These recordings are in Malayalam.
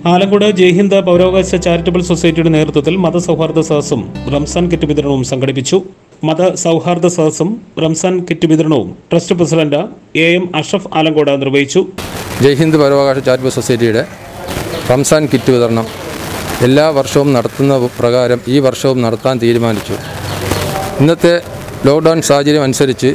ആലങ്കോട് ജയ്ഹിന്ദ് പൗരാവകാശ ചാരിറ്റബിൾ സൊസൈറ്റിയുടെ നേതൃത്വത്തിൽ മതസൗഹാർദ്ദ സദസ്സും റംസാൻ കിറ്റ് വിതരണവും സംഘടിപ്പിച്ചു മത സൗഹാർദ്ദ സദസ്സും റംസാൻ കിറ്റ് വിതരണവും trust president A M Ashraf Alangode നിർവഹിച്ചു ജയ്ഹിന്ദ് പരവകാശ ചാരിറ്റബിൾ സൊസൈറ്റിയുടെ റംസാൻ കിറ്റ് വിതരണം എല്ലാ വർഷവും നടത്തുന്ന പ്രകാരം ഈ വർഷവും നടത്താൻ തീരുമാനിച്ചു ഇന്നത്തെ ലോക്ക്ഡൗൺ സാഹചര്യം അനുസരിച്ച്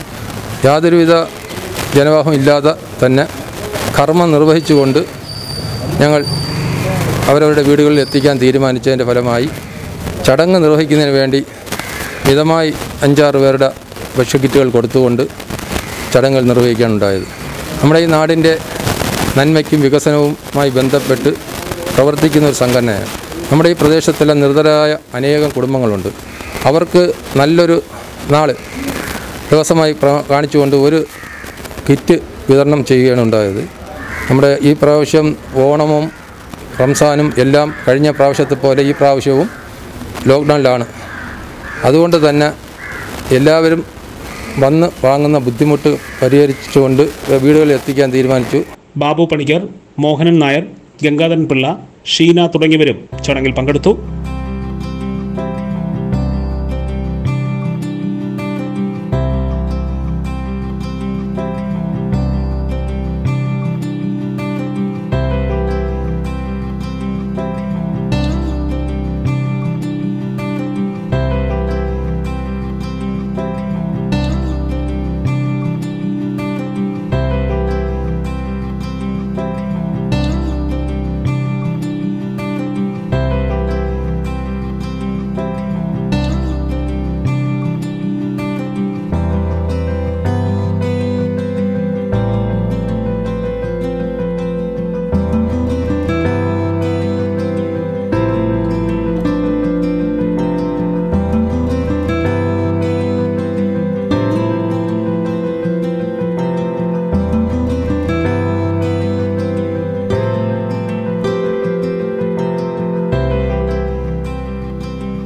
യാതൊരുവിധ ജനവാഹം ഇല്ലാതെ തന്നെ കർമ്മം നിർവഹിച്ചുകൊണ്ട് ഞങ്ങൾ അവരവരുടെ വീടുകളിൽ എത്തിക്കാൻ തീരുമാനിച്ചതിൻ്റെ ഫലമായി ചടങ്ങ് നിർവഹിക്കുന്നതിന് വേണ്ടി മിതമായി അഞ്ചാറ് പേരുടെ ഭക്ഷ്യക്കിറ്റുകൾ കൊടുത്തുകൊണ്ട് ചടങ്ങുകൾ നിർവഹിക്കാനുണ്ടായത് നമ്മുടെ ഈ നാടിൻ്റെ നന്മയ്ക്കും വികസനവുമായി ബന്ധപ്പെട്ട് പ്രവർത്തിക്കുന്ന ഒരു സംഘടനയാണ് നമ്മുടെ ഈ പ്രദേശത്തുള്ള നിർധരായ അനേകം കുടുംബങ്ങളുണ്ട് അവർക്ക് നല്ലൊരു നാൾ ദിവസമായി പ്ര- കാണിച്ചുകൊണ്ട് ഒരു കിറ്റ് വിതരണം ചെയ്യുകയാണ് ഉണ്ടായത് നമ്മുടെ ഈ പ്രാവശ്യം ഓണവും റംസാനും എല്ലാം കഴിഞ്ഞ പ്രാവശ്യത്തെ പോലെ ഈ പ്രാവശ്യവും ലോക്ക്ഡൗണിലാണ് അതുകൊണ്ട് തന്നെ എല്ലാവരും വന്ന് വാങ്ങുന്ന ബുദ്ധിമുട്ട് പരിഹരിച്ചുകൊണ്ട് വീടുകളിൽ എത്തിക്കാൻ തീരുമാനിച്ചു ബാബു പണിക്കർ മോഹനൻ നായർ ഗംഗാധരൻ പിള്ള ഷീന തുടങ്ങിയവരും ചടങ്ങിൽ പങ്കെടുത്തു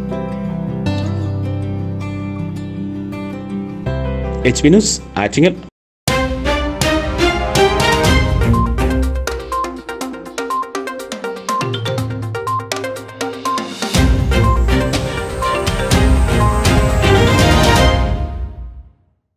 എച്ച് പി ന്യൂസ് ആറ്റിങ്ങൽ